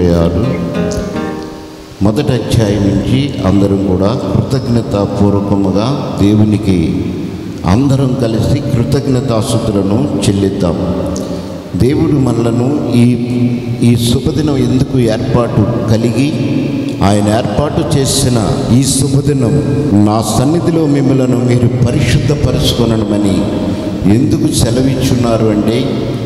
ఆరు మొదటి అధ్యాయం నుంచి అందరం కూడా కృతజ్ఞతాపూర్వకముగా దేవునికి అందరం కలిసి కృతజ్ఞతాసుతులను చెల్లిద్దాం దేవుడు మనలను ఈ ఈ శుభదినం ఎందుకు ఏర్పాటు కలిగి ఆయన ఏర్పాటు చేసిన ఈ శుభదినం నా సన్నిధిలో మిమ్మలను మీరు పరిశుద్ధపరచుకొనమని ఎందుకు సెలవిచ్చున్నారు అంటే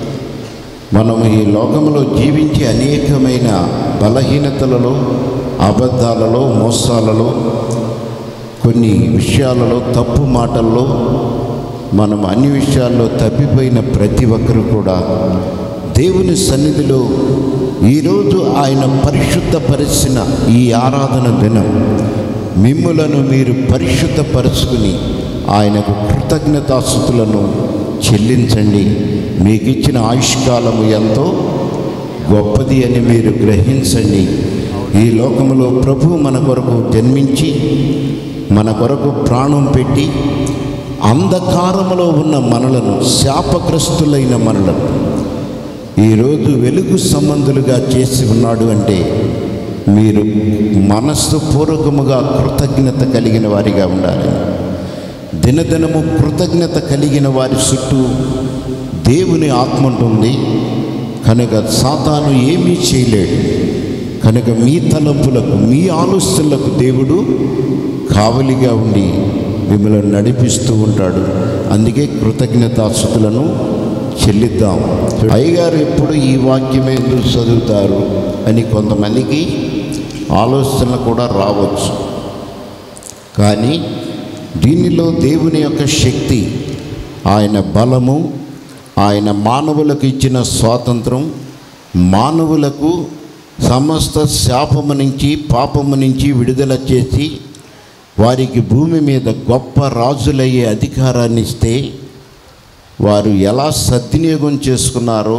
మనం ఈ లోకంలో జీవించే అనేకమైన బలహీనతలలో అబద్ధాలలో మోసాలలో కొన్ని విషయాలలో తప్పు మాటల్లో మనం అన్ని విషయాల్లో తప్పిపోయిన ప్రతి ఒక్కరు కూడా దేవుని సన్నిధిలో ఈరోజు ఆయన పరిశుద్ధపరిచిన ఈ ఆరాధన దినం మిమ్ములను మీరు పరిశుద్ధపరుచుకుని ఆయనకు కృతజ్ఞతాస్థుతులను చెల్లించండి మీకు ఇచ్చిన ఆయుష్కాలము ఎంతో గొప్పది అని మీరు గ్రహించండి ఈ లోకములో ప్రభు మన కొరకు జన్మించి మన కొరకు ప్రాణం పెట్టి అంధకారములో ఉన్న మనలను శాపగ్రస్తులైన మనలను ఈరోజు వెలుగు సంబంధులుగా చేసి ఉన్నాడు అంటే మీరు మనస్సు పూర్వకముగా కృతజ్ఞత కలిగిన వారిగా ఉండాలి దినదినము కృతజ్ఞత కలిగిన వారి చుట్టూ దేవుని ఆత్మ ఉంటుంది కనుక సాతాను ఏమీ చేయలేడు కనుక మీ తలంపులకు మీ ఆలోచనలకు దేవుడు కావలిగా ఉండి మిమ్మల్ని నడిపిస్తూ ఉంటాడు అందుకే కృతజ్ఞతాస్థుతులను చెల్లిద్దాం అయ్యగారు ఎప్పుడు ఈ వాక్యమే ఎందుకు చదువుతారు అని కొంతమందికి ఆలోచనలు కూడా రావచ్చు కానీ దీనిలో దేవుని యొక్క శక్తి ఆయన బలము ఆయన మానవులకు ఇచ్చిన స్వాతంత్రం మానవులకు సమస్త శాపము నుంచి పాపము నుంచి విడుదల చేసి వారికి భూమి మీద గొప్ప రాజులయ్యే అధికారాన్ని ఇస్తే వారు ఎలా సద్వినియోగం చేసుకున్నారో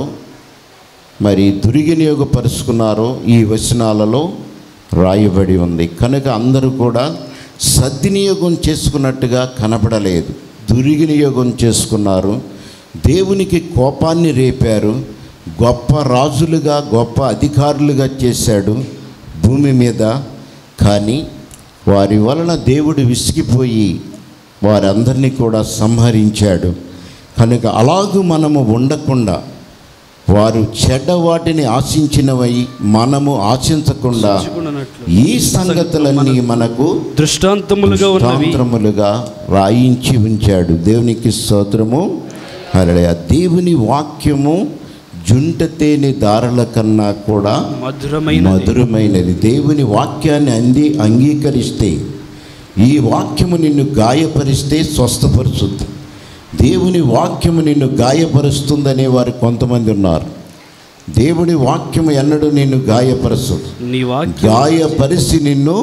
మరి దుర్వినియోగపరుచుకున్నారో ఈ వచనాలలో రాయబడి ఉంది కనుక అందరూ కూడా సద్వినియోగం చేసుకున్నట్టుగా కనపడలేదు దుర్వినియోగం చేసుకున్నారు దేవునికి కోపాన్ని రేపారు గొప్ప రాజులుగా గొప్ప అధికారులుగా చేశాడు భూమి మీద కానీ వారి వలన దేవుడు విసిగిపోయి వారందరినీ కూడా సంహరించాడు కనుక అలాగూ మనము ఉండకుండా వారు చెడ్డ వాటిని ఆశించినవై మనము ఆశించకుండా ఉంచుకున్నట్లు ఈ సంగతులన్నీ మనకు దృష్టాంతములుగా ఉన్నవి దృష్టాంతములుగా రాయించి ఉంచాడు దేవునికి స్తోత్రము హల్లెలూయా దేవుని వాక్యము జుంట తేనె దారుల కన్నా కూడా మధురమైన మధురమైనది దేవుని వాక్యాన్ని అంది అంగీకరిస్తే ఈ వాక్యము నిన్ను గాయపరిస్తే స్వస్థపరుస్తుంది దేవుని వాక్యము నిన్ను గాయపరుస్తుందనే వారు కొంతమంది ఉన్నారు దేవుని వాక్యము ఎన్నడూ నిన్ను గాయపరుస్తుంది నీ వాక్యం గాయపరిచి నిన్ను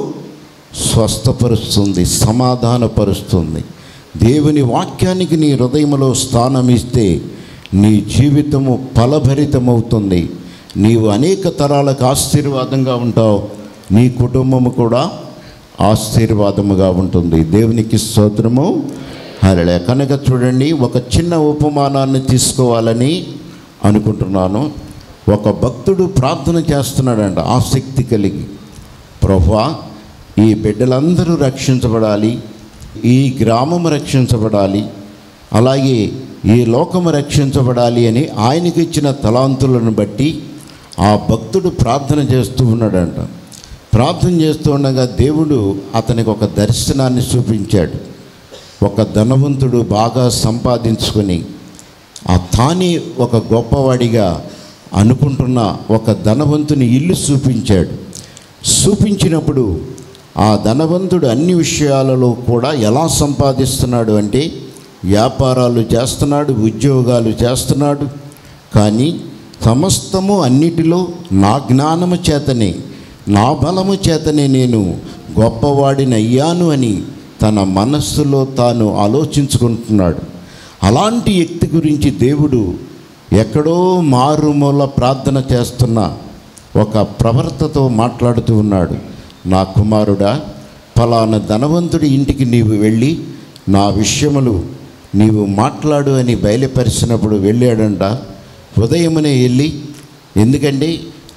స్వస్థపరుస్తుంది సమాధానపరుస్తుంది దేవుని వాక్యానికి నీ హృదయంలో స్థానం ఇస్తే నీ జీవితము ఫలభరితమవుతుంది నీవు అనేక తరాలకు ఆశీర్వాదంగా ఉంటావు నీ కుటుంబము కూడా ఆశీర్వాదముగా ఉంటుంది దేవునికి స్తోత్రము హరళే కనుక చూడండి ఒక చిన్న ఉపమానాన్ని తీసుకోవాలని అనుకుంటున్నాను ఒక భక్తుడు ప్రార్థన చేస్తున్నాడంట ఆసక్తి కలిగి ప్రభా ఈ బిడ్డలందరూ రక్షించబడాలి ఈ గ్రామం రక్షించబడాలి అలాగే ఈ లోకము రక్షించబడాలి అని ఆయనకి ఇచ్చిన తలాంతులను బట్టి ఆ భక్తుడు ప్రార్థన చేస్తూ ఉన్నాడంట ప్రార్థన చేస్తూ ఉండగా దేవుడు అతనికి ఒక దర్శనాన్ని చూపించాడు ఒక ధనవంతుడు బాగా సంపాదించుకొని ఆ తానే ఒక గొప్పవాడిగా అనుకుంటున్న ఒక ధనవంతుని ఇల్లు చూపించాడు చూపించినప్పుడు ఆ ధనవంతుడు అన్ని విషయాలలో కూడా ఎలా సంపాదిస్తున్నాడు అంటే వ్యాపారాలు చేస్తున్నాడు ఉద్యోగాలు చేస్తున్నాడు కానీ సమస్తము అన్నిటిలో నా జ్ఞానము చేతనే నా బలము చేతనే నేను గొప్పవాడిని అయ్యాను అని తన మనస్సులో తాను ఆలోచించుకుంటున్నాడు అలాంటి వ్యక్తి గురించి దేవుడు ఎక్కడో మారుమూల ప్రార్థన చేస్తున్న ఒక ప్రవర్తతో మాట్లాడుతూ ఉన్నాడు నా కుమారుడా ఫలానా ధనవంతుడి ఇంటికి నీవు వెళ్ళి నా విషయములు నీవు మాట్లాడు అని బయలుపరిచినప్పుడు వెళ్ళాడంట ఉదయమునే వెళ్ళి ఎందుకంటే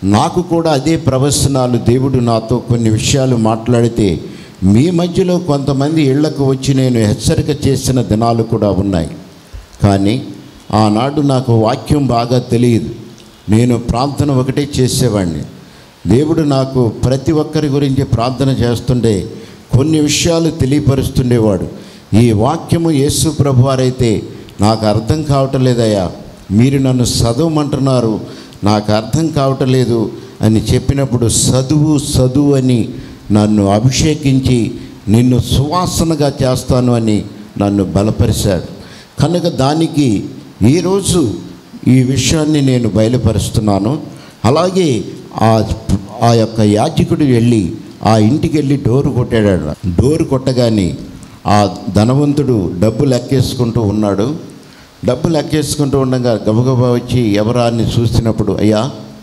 నాకు కూడా అదే ప్రవచనాలు దేవుడు నాతో కొన్ని విషయాలు మాట్లాడితే మీ మధ్యలో కొంతమంది ఇళ్లకు వచ్చి నేను హెచ్చరిక చేసిన దినాలు కూడా ఉన్నాయి కానీ ఆనాడు నాకు వాక్యం బాగా తెలియదు నేను ప్రార్థన ఒకటే చేసేవాడిని దేవుడు నాకు ప్రతి ఒక్కరి గురించి ప్రార్థన చేస్తుంటే కొన్ని విషయాలు తెలియపరుస్తుండేవాడు ఈ వాక్యము యేసు ప్రభువారైతే నాకు అర్థం కావటం లేదయ్యా మీరు నన్ను చదవమంటున్నారు నాకు అర్థం కావటం లేదు అని చెప్పినప్పుడు చదువు చదువు అని నన్ను అభిషేకించి నిన్ను సువాసనగా చేస్తాను అని నన్ను బలపరిచాడు కనుక దానికి ఈరోజు ఈ విషయాన్ని నేను బయలుపరుస్తున్నాను అలాగే ఆ ఆ యొక్క యాజకుడు వెళ్ళి ఆ ఇంటికి వెళ్ళి డోరు కొట్టాడు డోరు కొట్టగానే ఆ ధనవంతుడు డబ్బు లెక్కేసుకుంటూ ఉన్నాడు డబ్బు లెక్కేసుకుంటూ ఉండగా గబగబా వచ్చి ఎవరా అని చూసినప్పుడు అయ్యా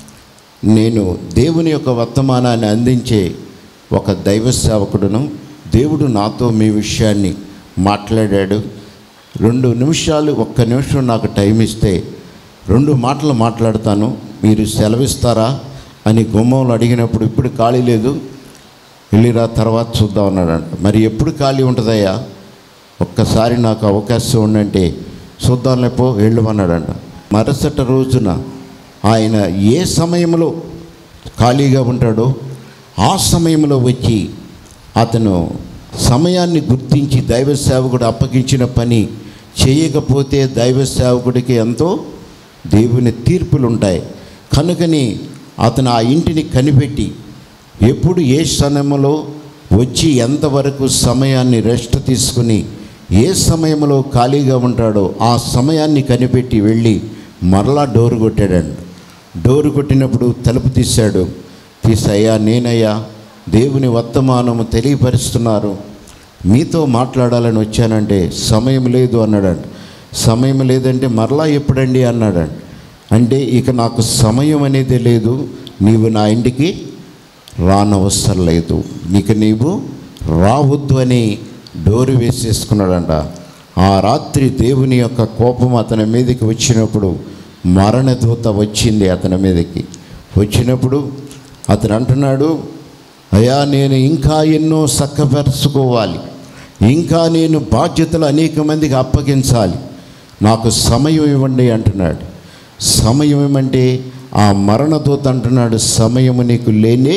నేను దేవుని యొక్క వర్తమానాన్ని అందించే ఒక దైవ సేవకుడును దేవుడు నాతో మీ విషయాన్ని మాట్లాడాడు రెండు నిమిషాలు ఒక్క నిమిషం నాకు టైం ఇస్తే రెండు మాటలు మాట్లాడతాను మీరు సెలవిస్తారా అని గుమ్మంలో అడిగినప్పుడు ఇప్పుడు ఖాళీ లేదు వెళ్ళిరా తర్వాత చూద్దాం అన్నాడంట మరి ఎప్పుడు ఖాళీ ఉంటుందయ్యా ఒక్కసారి నాకు అవకాశం ఉండంటే చూద్దాం లేపో వెళ్ళమన్నాడంట మరుసటి రోజున ఆయన ఏ సమయంలో ఖాళీగా ఉంటాడో ఆ సమయంలో వచ్చి అతను సమయాన్ని గుర్తించి దైవ సేవకుడు అప్పగించిన పని చేయకపోతే దైవ సేవకుడికి ఎంతో దేవుని తీర్పులు ఉంటాయి కనుకని అతను ఆ ఇంటిని కనిపెట్టి ఎప్పుడు ఏ సమయంలో వచ్చి ఎంతవరకు సమయాన్ని రెస్ట్ తీసుకుని ఏ సమయంలో ఖాళీగా ఉంటాడో ఆ సమయాన్ని కనిపెట్టి వెళ్ళి మరలా డోరు కొట్టాడండి డోరు కొట్టినప్పుడు తలుపు తీశాడు తీసయ్యా నేనయ్యా దేవుని వర్తమానము తెలియపరుస్తున్నారు మీతో మాట్లాడాలని వచ్చానంటే సమయం లేదు అన్నాడంట సమయం లేదంటే మరలా ఎప్పుడండి అన్నాడంట అంటే ఇక నాకు సమయం అనేది లేదు నీవు నా ఇంటికి రానవసరం లేదు నీకు నీవు రావద్దు అని డోరు వేసేసుకున్నాడంట ఆ రాత్రి దేవుని యొక్క కోపం అతని మీదకి వచ్చినప్పుడు మరణదూత వచ్చింది అతని మీదకి వచ్చినప్పుడు అతను అంటున్నాడు అయ్యా నేను ఇంకా ఎన్నో చక్కపరుచుకోవాలి ఇంకా నేను బాధ్యతలు అనేక మందికి అప్పగించాలి నాకు సమయం ఇవ్వండి అంటున్నాడు సమయం ఏమంటే ఆ మరణదూత అంటున్నాడు సమయము నీకు లేనే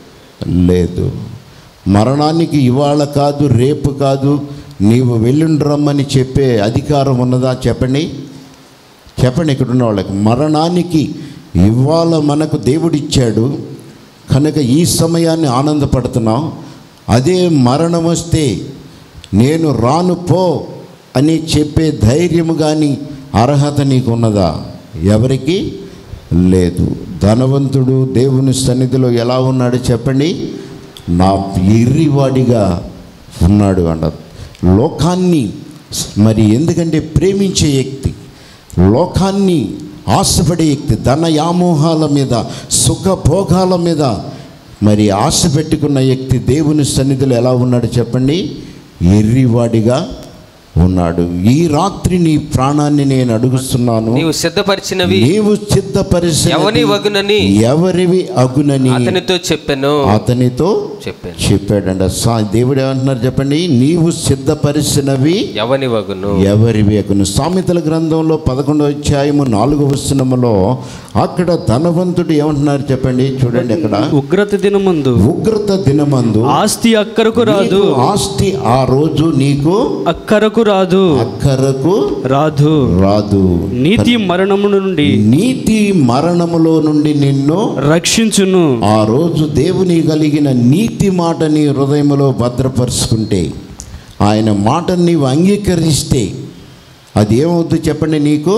లేదు మరణానికి ఇవాళ కాదు రేపు కాదు నీవు వెళ్ళుండ్రమ్మని చెప్పే అధికారం ఉన్నదా చెప్పండి చెప్పండి ఇక్కడ ఉన్న వాళ్ళకి మరణానికి ఇవాళ మనకు దేవుడిచ్చాడు కనుక ఈ సమయాన్ని ఆనందపడుతున్నాం అదే మరణం వస్తే నేను రాను పో అని చెప్పే ధైర్యము కానీ అర్హత నీకు ఉన్నదా ఎవరికి లేదు ధనవంతుడు దేవుని సన్నిధిలో ఎలా ఉన్నాడు చెప్పండి నా ఎర్రివాడిగా ఉన్నాడు అన్నారు లోకాన్ని మరి ఎందుకంటే ప్రేమించే వ్యక్తి లోకాన్ని ఆశపడే వ్యక్తి ధన యామోహాల మీద సుఖభోగాల మీద మరి ఆశ పెట్టుకున్న వ్యక్తి దేవుని సన్నిధిలో ఎలా ఉన్నాడు చెప్పండి ఎర్రివాడిగా ఉన్నాడు ఈ రాత్రి నీ ప్రాణాన్ని నేను అడుగుతున్నాను నీవు సిద్ధపరిచినవి నీవు సిద్ధపరిచిన ఎవని వగునని ఎవరివి అగునని అతనితో చెప్పాను అతనితో చెప్పాను చెప్పాడంట సా దేవుడు ఏమంటున్నారు చెప్పండి నీవు సిద్ధపరిచినవి ఎవని వగును ఎవరివి అగును సామెతల గ్రంథంలో పదకొండవ అధ్యాయము నాలుగవ వచనములో అక్కడ ధనవంతుడు ఏమంటున్నారు చెప్పండి చూడండి అక్కడ ఉగ్రత దినమందు ఉగ్రత దినమందు ఆస్తి అక్కరకు రాదు నీకు ఆస్తి ఆ రోజు నీకు అక్కరకు రాదు అక్కరకు రాదు రాదు నీతి మరణము నుండి నీతి మరణములో నుండి నిన్ను రక్షించును ఆ రోజు దేవుని కలిగిన నీతి మాట నీ హృదయంలో భద్రపరుచుకుంటే ఆయన మాటను నీవు అంగీకరిస్తే అది ఏమవుతుంది చెప్పండి నీకు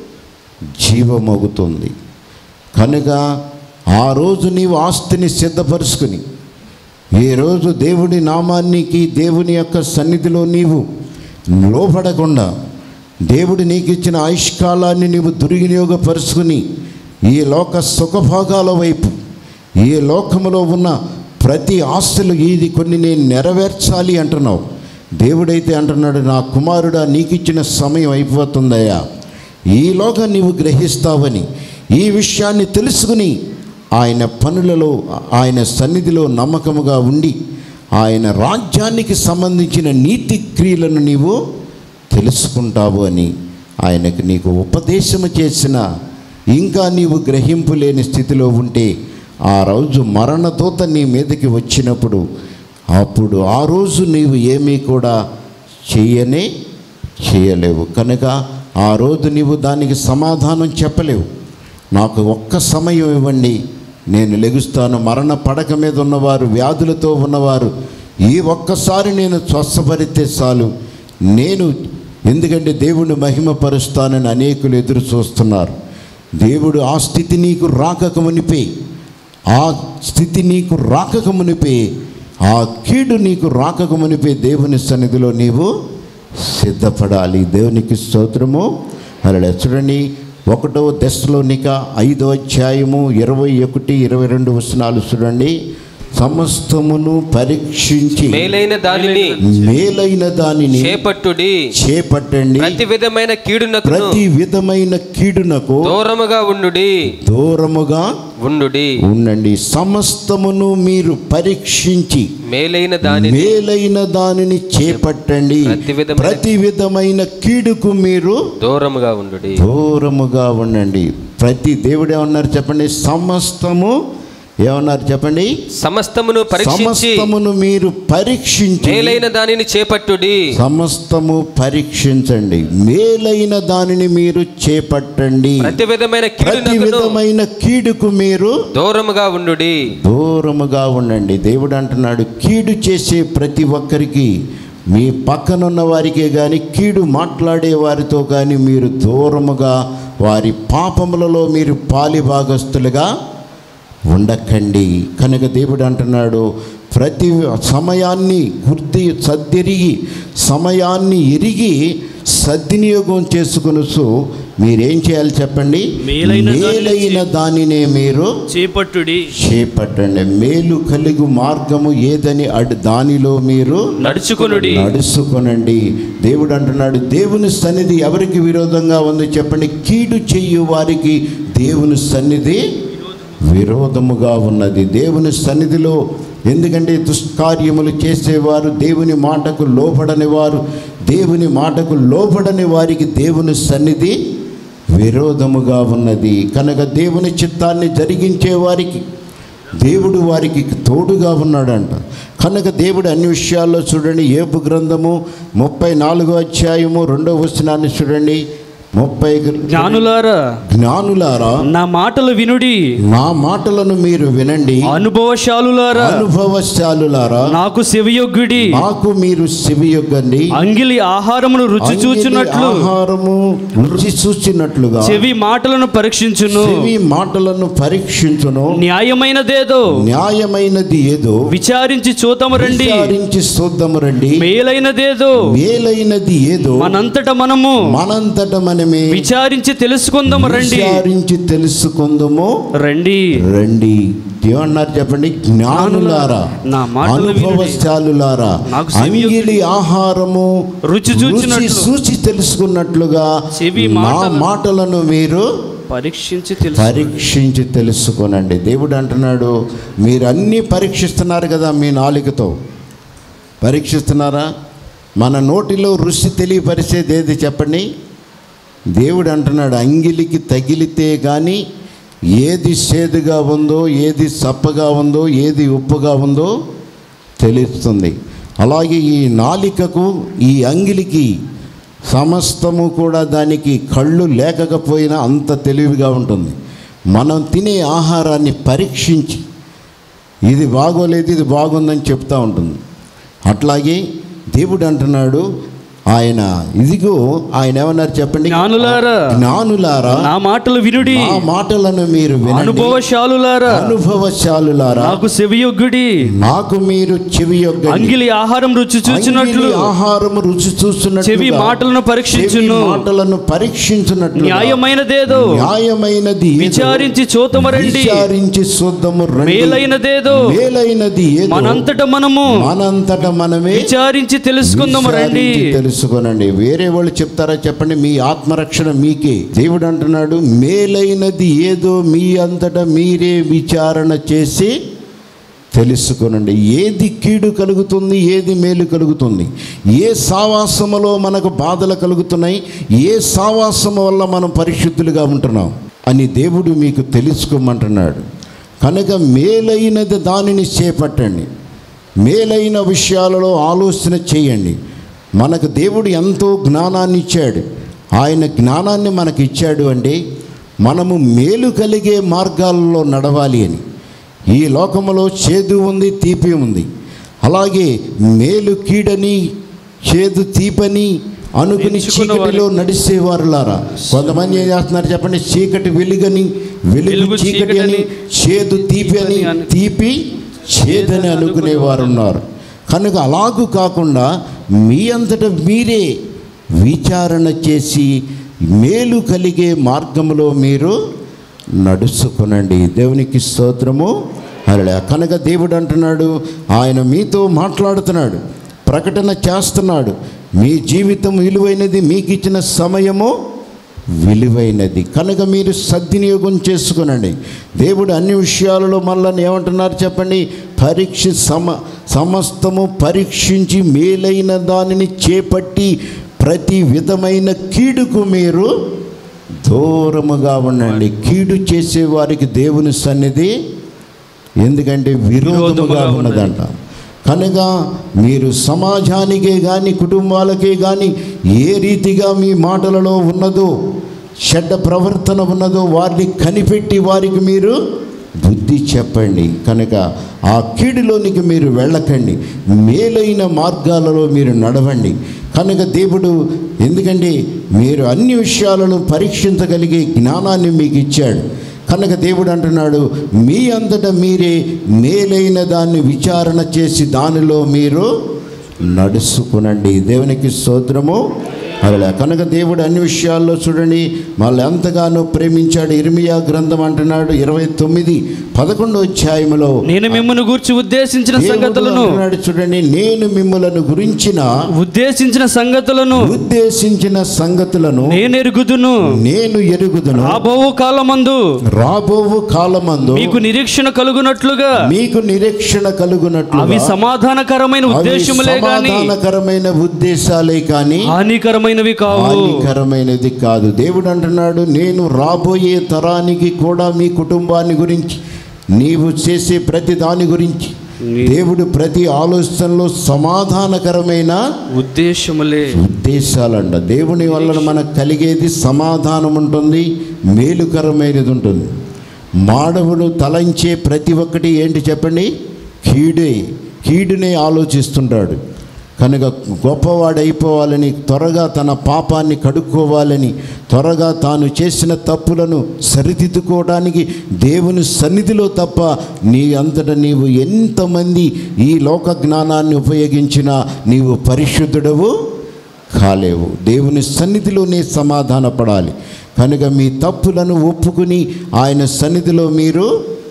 జీవమవుతుంది కనుక ఆ రోజు నీవు ఆస్తిని సిద్ధపరుచుకుని ఏ రోజు దేవుడి నామానికి దేవుని యొక్క సన్నిధిలో నీవు లోపడకుండా దేవుడు నీకు ఇచ్చిన ఆయుష్కాలాన్ని నీవు దుర్వినియోగపరుచుకుని ఈ లోక సుఖభోగాల వైపు ఈ లోకములో ఉన్న ప్రతి ఆస్తులు ఇది కొన్ని నేను నెరవేర్చాలి అంటున్నావు దేవుడైతే అంటున్నాడు నా కుమారుడా నీకు ఇచ్చిన సమయం అయిపోతుందయ్యా ఈలోగా నీవు గ్రహిస్తావని ఈ విషయాన్ని తెలుసుకుని ఆయన పనులలో ఆయన సన్నిధిలో నమ్మకముగా ఉండి ఆయన రాజ్యానికి సంబంధించిన నీతి క్రియలను నీవు తెలుసుకుంటావు అని ఆయనకు నీకు ఉపదేశము చేసిన ఇంకా నీవు గ్రహింపు లేని స్థితిలో ఉంటే ఆ రోజు మరణదూత నీ మీదకి వచ్చినప్పుడు అప్పుడు ఆ రోజు నీవు ఏమీ కూడా చేయనే చేయలేవు కనుక ఆ రోజు నీవు దానికి సమాధానం చెప్పలేవు నాకు ఒక్క సమయం ఇవ్వండి నేను లెగుస్తాను మరణ పడక మీద ఉన్నవారు వ్యాధులతో ఉన్నవారు ఈ ఒక్కసారి నేను స్వస్థపరితే చాలు నేను ఎందుకంటే దేవుడిని మహిమపరుస్తానని అనేకులు ఎదురు చూస్తున్నారు దేవుడు ఆ స్థితి నీకు రాకక మునిపే ఆ స్థితి నీకు రాకక మునిపే ఆ కీడు నీకు రాకక మునిపే దేవుని సన్నిధిలో నీవు సిద్ధపడాలి దేవునికి స్తోత్రము అలా చూడండి ఒకటో దశలోనిక ఐదో అధ్యాయము ఇరవై ఒకటి ఇరవై రెండు వచనాలు చూడండి సమస్తమును పరీక్షించి మేలైన దానిని మేలైన దానిని చేపట్టుడి చేపట్టండి ప్రతి విధమైన కీడునకును ప్రతి విధమైన కీడునకు దూరముగా ఉండుడి దూరముగా ఉండుడి ఉండండి సమస్తమును మీరు పరీక్షించి మేలైన దానిని మేలైన దానిని చేపట్టండి ప్రతి విధమైన- ప్రతి విధమైన కీడుకు మీరు దూరముగా ఉండుడి దూరముగా ఉండండి ప్రతి దేవుడు ఏమన్నారు చెప్పండి సమస్తము ఏమన్నారు చెప్పండి సమస్తమును పరీక్షించి సమస్తమును మీరు పరీక్షించి మేలైన దానిని చేపట్టుడి సమస్తము పరీక్షించండి మేలైన దానిని మీరు చేపట్టండి ప్రతి విధమైన ప్రతి కీడునకును విధమైన కీడుకు మీరు దూరముగా ఉండుడి దూరముగా ఉండండి దేవుడు అంటున్నాడు కీడు చేసే ప్రతి ఒక్కరికి మీ పక్కనున్న వారికే కానీ కీడు మాట్లాడే వారితో కానీ మీరు దూరముగా వారి పాపములలో మీరు పాలిభాగస్తులుగా ఉండకండి కనుక దేవుడు అంటున్నాడు ప్రతి సమయాన్ని గుర్తి సద్దెరిగి సమయాన్ని ఎరిగి సద్వినియోగం చేసుకొనుసు మీరేం చేయాలి చెప్పండి మేలైన దానిని మేలైన దానినే మీరు చేపట్టుడి చేపట్టండి మేలు కలిగు మార్గము ఏదని అడు దానిలో మీరు నడుచుకొనుడి నడుచుకొనండి దేవుడు అంటున్నాడు దేవుని సన్నిధి ఎవరికి విరోధంగా ఉంది చెప్పండి కీడు చెయ్యు వారికి దేవుని సన్నిధి విరోధముగా ఉన్నది దేవుని సన్నిధిలో ఎందుకంటే దుష్కార్యములు చేసేవారు దేవుని మాటకు లోబడని వారు దేవుని మాటకు లోబడని వారికి దేవుని సన్నిధి విరోధముగా ఉన్నది కనుక దేవుని చిత్తాన్ని జరిగించే వారికి దేవుడు వారికి తోడుగా ఉన్నాడంట కనుక దేవుడు అన్ని విషయాల్లో చూడండి ఏపు గ్రంథము ముప్పై నాలుగో అధ్యాయము రెండో వచనాన్ని చూడండి ముప్పై గ్ర- జ్ఞానులారా జ్ఞానులారా నా మాటలు వినుడి నా మాటలను మీరు వినండి అనుభవశాలులారా అనుభవశాలులారా నాకు సెవియొగ్గుడి నాకు మీరు చెవియొగ్గండి అంగిలి ఆహారమును రుచి అంగిలి చూచున్నట్లు ఆహారము రుచి చూచినట్లుగా చెవి మాటలను పరీక్షించును చెవి మాటలను పరీక్షించును న్యాయమైనదేదో న్యాయమైనది ఏదో విచారించి చూతము రండి విచారించి చూద్దాము రండి మేలైనదేదో మేలైనది ఏదో మనంతట మనము మనంతట మనమే విచారించి తెలుసుకుందాము రండి విచారించి తెలుసుకుందాము రండి రండి ఏమన్నారు చెప్పండి జ్ఞానులారా నా మాటలు వినుడి. అనుభవశాలులారా నాకు చెవి అంగిలి ఆహారము రుచి చూచినట్లు. చూచి తెలుసుకున్నట్లుగా చెవి నా మాటలను- మాటలను మీరు పరీక్షించి తెలుసు పరీక్షించి తెలుసుకోనండి దేవుడు అంటున్నాడు మీరు అన్నీ పరీక్షిస్తున్నారు కదా మీ నాలుకతో పరీక్షిస్తున్నారా మన నోటిలో రుచి తెలియపరిచేది ఏది చెప్పండి దేవుడు అంటున్నాడు అంగిలికి తగిలితే కానీ ఏది చేదుగా ఉందో ఏది సప్పగా ఉందో ఏది ఉప్పుగా ఉందో తెలుస్తుంది అలాగే ఈ నాలికకు ఈ అంగిలికి సమస్తము కూడా దానికి కళ్ళు లేకపోయినా అంత తెలివిగా ఉంటుంది మనం తినే ఆహారాన్ని పరీక్షించి ఇది బాగోలేదు ఇది బాగుందని చెప్తా ఉంటుంది అట్లాగే దేవుడు అంటున్నాడు ఆయన ఇదిగో ఆయన ఏమన్నారు చెప్పండి జ్ఞానులారా జ్ఞానులారా నా మాటలు వినుడి నా మాటలను మీరు వినండి అనుభవశాలులారా అనుభవశాలులారా నాకు సెవియొగ్గుడి నాకు మీరు చెవి యొగ్గండి. అంగిలి ఆహారం రుచి చూచినట్లు అంగిలి ఆహారము రుచి చూస్తున్నట్లు చెవి మాటలను పరీక్షించును మాటలను పరీక్షించున్నట్లు న్యాయమైనదేదో న్యాయమైనది ఏదో విచారించి చూతము రండి విచారించి చూద్దాము రండి మేలైనదేదో మేలైనది ఏదో మనంతట మనము మనంతట మనమే విచారించి తెలుసుకుందాము రండి విచారించి తెలుసుకోనండి వేరే వాళ్ళు చెప్తారా చెప్పండి మీ ఆత్మరక్షణ మీకే దేవుడు అంటున్నాడు మేలైనది ఏదో మీ అంతటా మీరే విచారణ చేసి తెలుసుకొనండి ఏది కీడు కలుగుతుంది ఏది మేలు కలుగుతుంది ఏ సావాసములో మనకు బాధలు కలుగుతున్నాయి ఏ సావాసము వల్ల మనం పరిశుద్ధులుగా ఉంటున్నాం అని దేవుడు మీకు తెలుసుకోమంటున్నాడు కనుక మేలైనది దానిని చేపట్టండి మేలైన విషయాలలో ఆలోచన చేయండి మనకు దేవుడు ఎంతో జ్ఞానాన్ని ఇచ్చాడు ఆయన జ్ఞానాన్ని మనకి ఇచ్చాడు అంటే మనము మేలు కలిగే మార్గాల్లో నడవాలి అని ఈ లోకములో చేదు ఉంది తీపి ఉంది అలాగే మేలు కీడని చేదు తీపని అనుకుని ఎంచుకున్న చీకటిలో నడిచేవారులారా కొంతమంది ఏం చేస్తున్నారు చెప్పండి చీకటి వెలుగని వెలుగు వెలుగు చీకటి అని చీకటని, చేదు తీపి అని అని, తీపి చేదని అనుకునేవారు ఉన్నారు కనుక అలాగూ కాకుండా మీ అంతట మీరే విచారణ చేసి మేలు కలిగే మార్గంలో మీరు నడుచుకునండి దేవునికి స్తోత్రము అలా కనుక దేవుడు అంటున్నాడు ఆయన మీతో మాట్లాడుతున్నాడు ప్రకటన చేస్తున్నాడు మీ జీవితం విలువైనది మీకు ఇచ్చిన సమయము విలువైనది కనుక మీరు సద్వినియోగం చేసుకునండి దేవుడు అన్ని విషయాలలో మళ్ళీ ఏమంటున్నారు చెప్పండి పరీక్ష సమ సమస్తము పరీక్షించి మేలైన దానిని చేపట్టి ప్రతి విధమైన కీడుకు మీరు దూరముగా ఉండండి కీడు చేసే వారికి దేవుని సన్నిధి ఎందుకంటే విరోధముగా విరోధముగా ఉన్నదంట కనుక మీరు సమాజానికే కానీ కుటుంబాలకే కానీ ఏ రీతిగా మీ మాటలలో ఉన్నదో చెడ్డ ప్రవర్తన ఉన్నదో వారిని కనిపెట్టి వారికి మీరు బుద్ధి చెప్పండి కనుక ఆ కీడులోనికి మీరు వెళ్ళకండి మేలైన మార్గాలలో మీరు నడవండి కనుక దేవుడు ఎందుకంటే మీరు అన్ని విషయాలను పరీక్షించగలిగే జ్ఞానాన్ని మీకు ఇచ్చాడు కనుక దేవుడు అంటున్నాడు మీ అంతటా మీరే మేలైన దాన్ని విచారణ చేసి దానిలో మీరు నడుచుకునండి దేవునికి స్తోత్రము అలా కనుక దేవుడు అన్ని విషయాల్లో చూడండి మళ్ళీ ఎంతగానో ప్రేమించాడు ఇర్మియా గ్రంథం అంటున్నాడు ఇరవై తొమ్మిది పదకొండో అధ్యాయములో నేను మిమ్మల్ని గూర్చి ఉద్దేశించిన దేవుడు సంగతులను అంటున్నాడు చూడండి నేను మిమ్మలను గురించిన ఉద్దేశించిన సంగతులను ఉద్దేశించిన సంగతులను నేను ఎరుగుదును నేను ఎరుగుదును రాబోవు కాలమందు రాబోవు కాలమందు మీకు నిరీక్షణ కలుగునట్లుగా మీకు నిరీక్షణ కలుగునట్లు అవి సమాధానకరమైన ఉద్దేశములే గాని సమాధానకరమైన ఉద్దేశాలే కానీ హానికరమైనవి కావు హానికరమైనది కాదు దేవుడు అంటున్నాడు నేను రాబోయే తరానికి కూడా మీ కుటుంబాన్ని గురించి నీవు చేసే ప్రతి దాని గురించి దేవుడు ప్రతి ఆలోచనలో సమాధానకరమైన ఉద్దేశములే ఉద్దేశాలంట దేవుని వలన మనకు కలిగేది సమాధానం ఉంటుంది మేలుకరమైనది ఉంటుంది మానవుడు తలంచే ప్రతి ఒక్కటి ఏంటి చెప్పండి కీడే కీడునే ఆలోచిస్తుంటాడు కనుక గొప్పవాడైపోవాలని త్వరగా తన పాపాన్ని కడుక్కోవాలని త్వరగా తాను చేసిన తప్పులను సరిదిద్దుకోవడానికి దేవుని సన్నిధిలో తప్ప నీ అంతటా నీవు ఎంతమంది ఈ లోక జ్ఞానాన్ని ఉపయోగించినా నీవు పరిశుద్ధుడవు కాలేవు దేవుని సన్నిధిలోనే సమాధానపడాలి కనుక మీ తప్పులను ఒప్పుకుని ఆయన సన్నిధిలో మీరు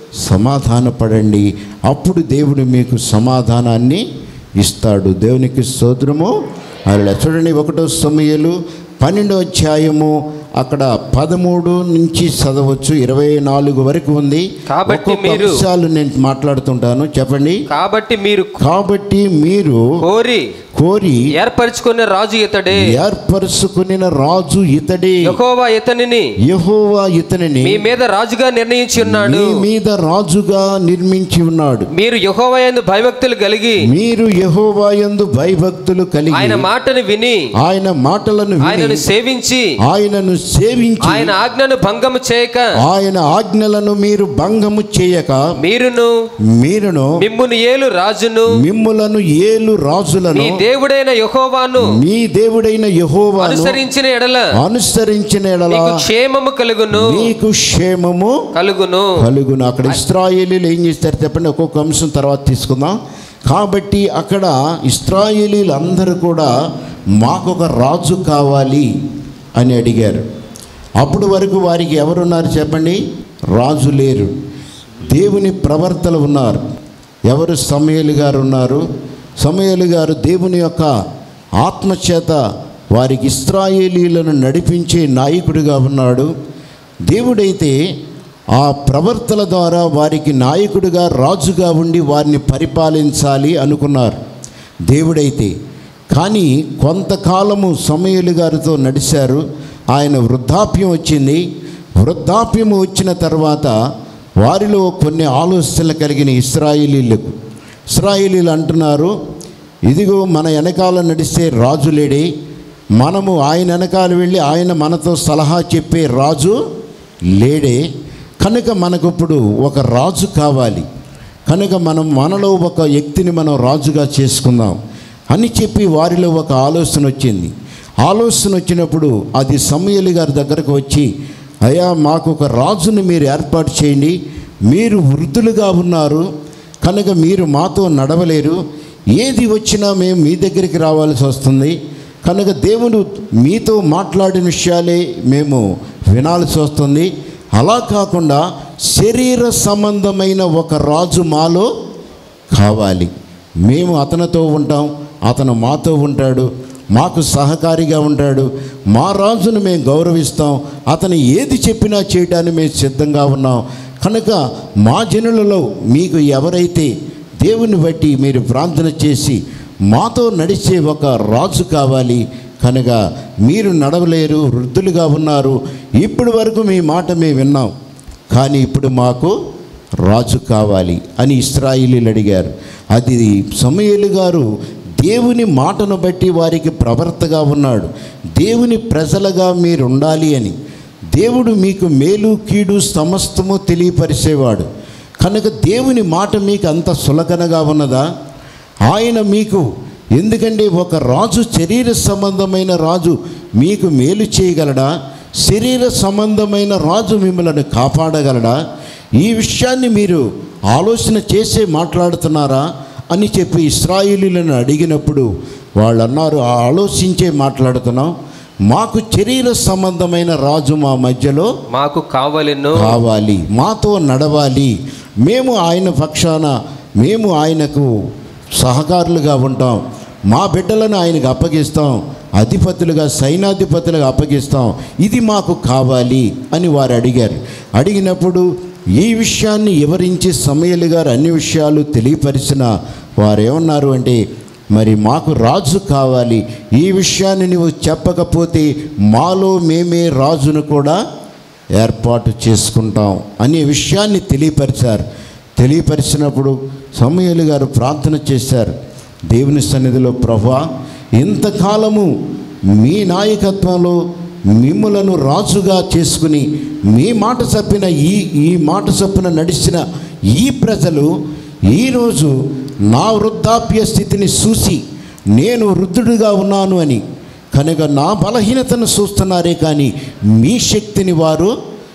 సమాధానపడండి అప్పుడు దేవుడు మీకు సమాధానాన్ని ఇస్తాడు దేవునికి స్తోత్రము అలా చూడండి ఒకటో సమయలు పన్నెండో అధ్యాయము అక్కడ పదమూడు నుంచి చదవచ్చు ఇరవై నాలుగు వరకు ఉంది కాబట్టి ఒక్కొక్క మీరు- అంశాలు నేను మాట్లాడుతుంటాను చెప్పండి కాబట్టి మీరు కాబట్టి మీరు కోరి కోరి ఏర్పరచుకున్న రాజు ఇతడే ఏర్పరుచుకుని రాజు ఇతడే యెహోవా ఇతనిని యెహోవా ఇతనిని మీ మీద రాజుగా నిర్ణయించి ఉన్నాడు మీ మీద రాజుగా నిర్మించి ఉన్నాడు మీరు యెహోవా యందు భయభక్తులు కలిగి మీరు యెహోవా యందు భయభక్తులు కలిగి ఆయన మాటను విని ఆయన మాటలను ఆయనను విని సేవించి ఆయనను సేవించి ఆయన ఆజ్ఞను భంగము చేయక ఆయన ఆజ్ఞలను మీరు భంగము చేయక మీరును మీరును మిమ్మును ఏలు రాజును మిమ్ములను ఏలు రాజులను మీ దేవుడైన యెహోవాను మీ దేవుడైన యెహోవాను అనుసరించిన ఎడల అనుసరించిన ఎడల నీకు క్షేమము కలుగును నీకు క్షేమము కలుగును కలుగును అక్కడ ఇస్రాయేలీలు ఏం చేస్తారు చెప్పండి ఒక్కొక్క అంశం తర్వాత తీసుకుందాం కాబట్టి అక్కడ ఇస్రాయేలీలు అందరూ కూడా మాకొక రాజు కావాలి అని అడిగారు అప్పుడు వరకు వారికి ఎవరున్నారు చెప్పండి రాజు లేరు దేవుని ప్రవర్తలు ఉన్నారు ఎవరు సమయలు గారు ఉన్నారు సమయలు గారు దేవుని యొక్క ఆత్మచేత వారికి ఇస్రాయేలీలను నడిపించే నాయకుడిగా ఉన్నాడు దేవుడైతే ఆ ప్రవర్తన ద్వారా వారికి నాయకుడిగా రాజుగా ఉండి వారిని పరిపాలించాలి అనుకున్నారు దేవుడైతే కానీ కొంతకాలము సమయలు గారితో నడిచారు ఆయన వృద్ధాప్యం వచ్చింది వృద్ధాప్యం వచ్చిన తర్వాత వారిలో కొన్ని ఆలోచనలు కలిగిన ఇస్రాయేలీలకు ఇస్రాయేలీలు అంటున్నారు ఇదిగో మన వెనకాల నడిస్తే రాజు లేడే మనము ఆయన వెనకాల వెళ్ళి ఆయన మనతో సలహా చెప్పే రాజు లేడే కనుక మనకు ఇప్పుడు ఒక రాజు కావాలి కనుక మనం మనలో ఒక వ్యక్తిని మనం రాజుగా చేసుకుందాం అని చెప్పి వారిలో ఒక ఆలోచన వచ్చింది ఆలోచన వచ్చినప్పుడు అది సమయలు గారి దగ్గరకు వచ్చి అయ్యా మాకు ఒక రాజుని మీరు ఏర్పాటు చేయండి మీరు వృద్ధులుగా ఉన్నారు కనుక మీరు మాతో నడవలేరు ఏది వచ్చినా మేము మీ దగ్గరికి రావాల్సి వస్తుంది కనుక దేవుడు మీతో మాట్లాడిన విషయాలే మేము వినాల్సి వస్తుంది అలా కాకుండా శరీర సంబంధమైన ఒక రాజు మాలో కావాలి మేము అతనితో ఉంటాం అతను మాతో ఉంటాడు మాకు సహకారిగా ఉంటాడు మా రాజును మేము గౌరవిస్తాం అతను ఏది చెప్పినా చేయడానికి మేము సిద్ధంగా ఉన్నాం కనుక మా జనులలో మీకు ఎవరైతే దేవుని బట్టి మీరు ప్రార్థన చేసి మాతో నడిచే ఒక రాజు కావాలి కనుక మీరు నడవలేరు వృద్ధులుగా ఉన్నారు ఇప్పటి వరకు మీ మాట మేము విన్నాం కానీ ఇప్పుడు మాకు రాజు కావాలి అని ఇస్రాయిలీలు అడిగారు అది సమయలు గారు దేవుని మాటను బట్టి వారికి ప్రవర్తగా ఉన్నాడు దేవుని ప్రజలుగా మీరు ఉండాలి అని దేవుడు మీకు మేలు కీడు సమస్తము తెలియపరిచేవాడు కనుక దేవుని మాట మీకు అంత సులకనగా ఉన్నదా ఆయన మీకు ఎందుకంటే ఒక రాజు శరీర సంబంధమైన రాజు మీకు మేలు చేయగలడా శరీర సంబంధమైన రాజు మిమ్మల్ని కాపాడగలడా ఈ విషయాన్ని మీరు ఆలోచన చేసే మాట్లాడుతున్నారా అని చెప్పి ఇస్రాయిలీలను అడిగినప్పుడు వాళ్ళు అన్నారు "ఆ ఆలోచించే మాట్లాడుతున్నాం మాకు శరీర సంబంధమైన రాజు మా మధ్యలో మాకు కావలెను కావాలి మాతో నడవాలి మేము ఆయన పక్షాన మేము ఆయనకు సహకారులుగా ఉంటాం మా బిడ్డలను ఆయనకు అప్పగిస్తాం అధిపతులుగా సైనాధిపతులుగా అప్పగిస్తాం ఇది మాకు కావాలి అని వారు అడిగారు అడిగినప్పుడు ఈ విషయాన్ని వివరించి సమయలు గారు అన్ని విషయాలు తెలియపరిచిన వారు ఏమన్నారు అంటే మరి మాకు రాజు కావాలి ఈ విషయాన్ని నువ్వు చెప్పకపోతే మాలో మేమే రాజును కూడా ఏర్పాటు చేసుకుంటాం అనే విషయాన్ని తెలియపరిచారు తెలియపరిచినప్పుడు సమయలు గారు ప్రార్థన చేశారు దేవుని సన్నిధిలో ప్రభా ఇంతకాలము మీ నాయకత్వంలో మిమ్ములను రాజుగా చేసుకుని మీ మాట చప్పిన ఈ ఈ మాట చప్పున నడిచిన ఈ ప్రజలు ఈరోజు నా వృద్ధాప్య స్థితిని చూసి నేను వృద్ధుడిగా ఉన్నాను అని కనుక నా బలహీనతను చూస్తున్నారే కానీ మీ శక్తిని వారు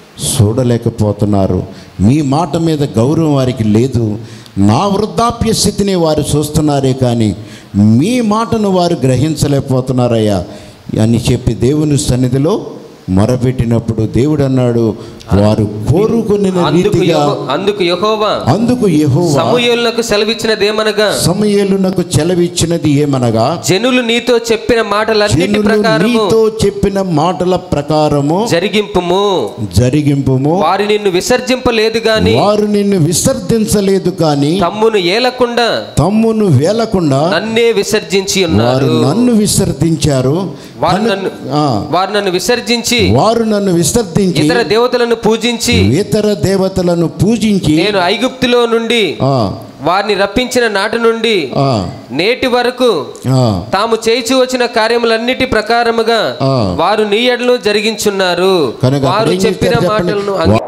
చూడలేకపోతున్నారు మీ మాట మీద గౌరవం వారికి లేదు నా వృద్ధాప్య స్థితిని వారు చూస్తున్నారే కానీ మీ మాటను వారు గ్రహించలేకపోతున్నారయ్యా అని చెప్పి దేవుని సన్నిధిలో మొరపెట్టినప్పుడు దేవుడు అన్నాడు వారు కోరుకుని అందుకు రీతిగా యెహో- అందుకు యెహోవా అందుకు యెహోవా సమూయేలునకు సెలవిచ్చినదేమనగా సమయలునకు చెలవిచ్చినది ఏమనగా జనులు నీతో చెప్పిన మాటలన్నిటి జనులు ప్రకారము నీతో చెప్పిన మాటల ప్రకారము జరిగింపుము జరిగింపుము వారి నిన్ను విసర్జింపలేదు గాని వారు నిన్ను విసర్జించలేదు కానీ తమ్మును ఏలకుండా తమ్మును వేలకుండా నన్నే విసర్జించి వారు ఉన్నారు నన్ను విసర్జించారు వారు నన్ను ఆ, వారు నన్ను విసర్జించి వారు నన్ను విసర్జించి ఇతర దేవతలను పూజించి ఇతర దేవతలను పూజించి నేను ఐగుప్తులో నుండి ఆ, వారిని రప్పించిన నాటి నుండి ఆ, నేటి వరకు ఆ, తాము చేయిచి వచ్చిన కార్యములన్నిటి ప్రకారముగా ఆ. వారు నీ ఎడలు జరిగించున్నారు కనుక వారు అప్పుడు ఏం చెప్పిన చేశారు చెప్పండి? మాటలను అంగీ-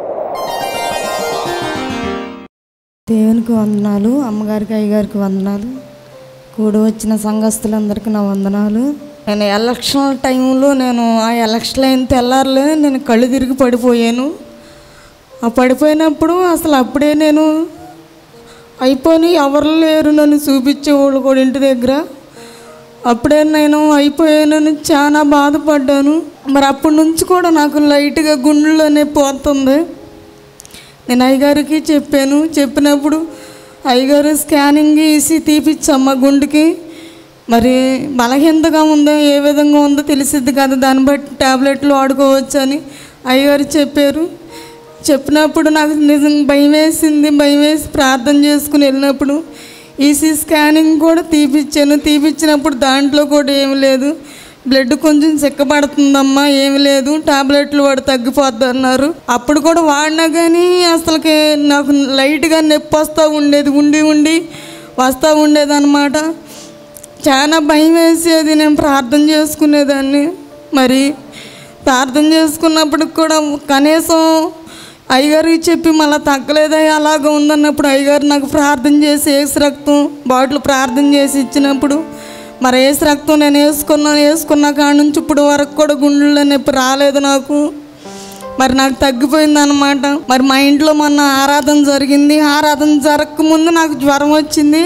దేవునికి వందనాలు అమ్మగారికి అయ్యగారికి వందనాలు కూడి వచ్చిన సంఘస్థులందరికీ నా వందనాలు నేను ఎలక్షన్ టైంలో నేను ఆ ఎలక్షన్ అయిన తెల్లారులే నేను కళ్ళు తిరిగి పడిపోయాను ఆ పడిపోయినప్పుడు అసలు అప్పుడే నేను అయిపోయి ఎవరు లేరు నన్ను చూపించేవాళ్ళు కూడా ఇంటి దగ్గర అప్పుడే నేను అయిపోయానని చాలా బాధపడ్డాను మరి అప్పటి నుంచి కూడా నాకు లైట్గా గుండెలోనే పోతుంది నేను అయ్యగారికి చెప్పాను చెప్పినప్పుడు అయ్యగారు స్కానింగ్ వేసి తీపిచ్చమ్మ గుండెకి మరి బలహీనతగా ఉందో ఏ విధంగా ఉందో తెలిసిద్ది కదా దాన్ని బట్టి ట్యాబ్లెట్లు వాడుకోవచ్చు అని అయ్యగారు చెప్పారు చెప్పినప్పుడు నాకు నిజం భయం వేసింది భయం వేసి ప్రార్థన చేసుకుని వెళ్ళినప్పుడు ఈసీ స్కానింగ్ కూడా తీపిచ్చాను తీపిచ్చినప్పుడు దాంట్లో కూడా ఏమి లేదు బ్లడ్ కొంచెం చిక్కబడుతుందమ్మా ఏమి లేదు టాబ్లెట్లు వాడు తగ్గిపోద్ది అన్నారు అప్పుడు కూడా వాడినా కానీ అసలుకి నాకు లైట్గా నొప్పి వస్తూ ఉండేది ఉండి ఉండి వస్తూ ఉండేది అనమాట చాలా భయం వేసేది నేను ప్రార్థన చేసుకునేదాన్ని మరి ప్రార్థన చేసుకున్నప్పుడు కూడా కనీసం అయ్యగారికి చెప్పి మళ్ళీ తగ్గలేదా అలాగ ఉందన్నప్పుడు అయ్యగారు నాకు ప్రార్థన చేసి ఏసు రక్తం బాటిల్ ప్రార్థన చేసి ఇచ్చినప్పుడు మరి ఏసు రక్తం నేను వేసుకున్నాను వేసుకున్న కాడ నుంచి ఇప్పుడు వరకు కూడా గుండెల్లో నొప్పి రాలేదు నాకు మరి నాకు తగ్గిపోయింది అనమాట మరి మా ఇంట్లో మొన్న ఆరాధన జరిగింది ఆరాధన జరగకముందు నాకు జ్వరం వచ్చింది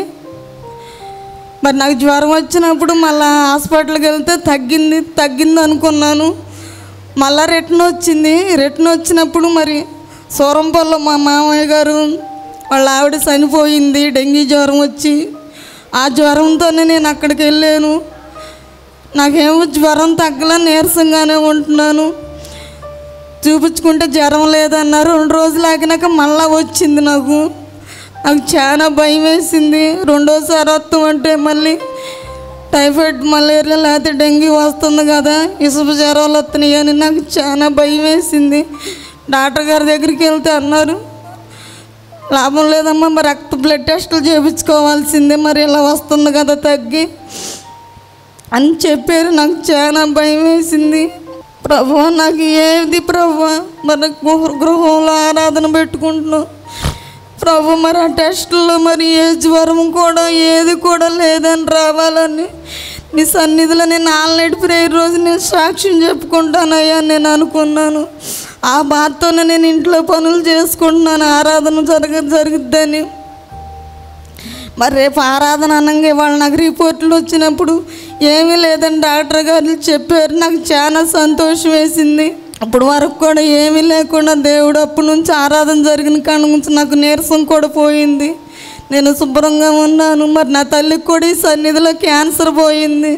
మరి నాకు జ్వరం వచ్చినప్పుడు మళ్ళీ హాస్పిటల్కి వెళ్తే తగ్గింది తగ్గింది అనుకున్నాను మళ్ళా రిటర్న్ వచ్చింది రిటర్న్ వచ్చినప్పుడు మరి సూరంపల్లో మా మామయ్య గారు వాళ్ళ ఆవిడ చనిపోయింది డెంగీ జ్వరం వచ్చి ఆ జ్వరంతోనే నేను అక్కడికి వెళ్ళాను నాకేమో జ్వరం తగ్గల నీరసంగానే ఉంటున్నాను చూపించుకుంటే జ్వరం లేదన్నారు రెండు రోజులు ఆగినాక మళ్ళా వచ్చింది నాకు నాకు చాలా భయం వేసింది రెండోసారి వస్తాం అంటే మళ్ళీ టైఫాయిడ్ మలేరియా లేకపోతే డెంగ్యూ వస్తుంది కదా ఇసుపు జ్వరాలు వస్తున్నాయి అని నాకు చాలా భయం వేసింది డాక్టర్ గారి దగ్గరికి వెళ్తే అన్నారు లాభం లేదమ్మా మరి రక్త బ్లడ్ టెస్టులు చేయించుకోవాల్సిందే మరి ఇలా వస్తుంది కదా తగ్గి అని చెప్పారు నాకు చాలా భయం వేసింది ప్రభు నాకు ఏది ప్రభు మరి గృహ- గృహంలో ఆరాధన పెట్టుకుంటున్నాం ప్రభు మరి ఆ టెస్టుల్లో మరి ఏ జ్వరం కూడా ఏది కూడా లేదని రావాలని నీ సన్నిధిలో నేను ఆల్రెడీ ప్రేయర్ రోజు నేను సాక్ష్యం చెప్పుకుంటానయ్యా నేను అనుకున్నాను ఆ బాధతోనే నేను ఇంట్లో పనులు చేసుకుంటున్నాను ఆరాధన జరగ జరుగుద్దని మరి రేపు ఆరాధన అనగా ఇవాళ నాకు రిపోర్ట్లు వచ్చినప్పుడు ఏమీ లేదని డాక్టర్ గారు చెప్పారు నాకు చాలా సంతోషం వేసింది అప్పటి వరకు కూడా ఏమీ లేకుండా దేవుడు అప్పటి నుంచి ఆరాధన జరిగిన కాడ నుంచి నాకు నీరసం కూడా పోయింది నేను శుభ్రంగా ఉన్నాను మరి నా తల్లికి కూడా ఈ సన్నిధిలో క్యాన్సర్ పోయింది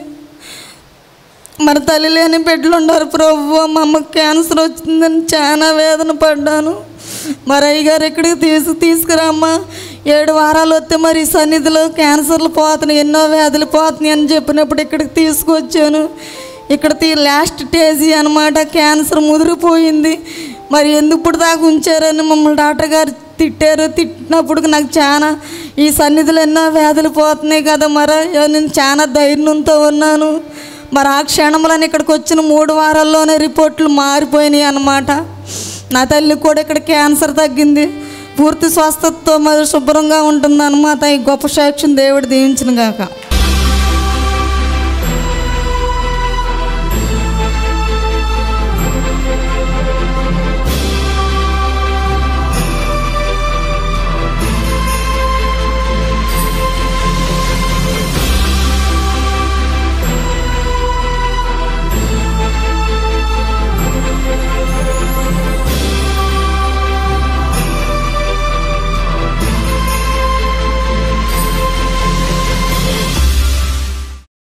మరి తల్లి లేని బిడ్డలు ఉన్నారు ప్రభు మా అమ్మకి క్యాన్సర్ వచ్చిందని చాలా వేదన పడ్డాను మరి అయ్యగారు ఇక్కడికి తీసు తీసుకురామ్మా ఏడు వారాలు వస్తే మరి ఈ సన్నిధిలో క్యాన్సర్లు పోతున్నాయి ఎన్నో వ్యాధులు పోతున్నాయి అని చెప్పినప్పుడు ఇక్కడికి తీసుకొచ్చాను ఇక్కడ తీ లాస్ట్ స్టేజీ అనమాట క్యాన్సర్ ముదిరిపోయింది మరి ఎందుకు ఇప్పుడు దాకా ఉంచారని మమ్మల్ని డాక్టర్ గారు తిట్టారు తిట్టినప్పుడు నాకు చాలా ఈ సన్నిధిలో ఎన్నో వ్యాధులు పోతున్నాయి కదా మరి నేను చాలా ధైర్యంతో ఉన్నాను మరి ఆ క్షణంలోనే ఇక్కడికి వచ్చిన మూడు వారాల్లోనే రిపోర్ట్లు మారిపోయినాయి అన్నమాట నా తల్లి కూడా ఇక్కడ క్యాన్సర్ తగ్గింది పూర్తి స్వస్థతతో మరి శుభ్రంగా ఉంటుంది అనమాట ఈ గొప్ప సాక్ష్యం దేవుడు దీవించిన గాక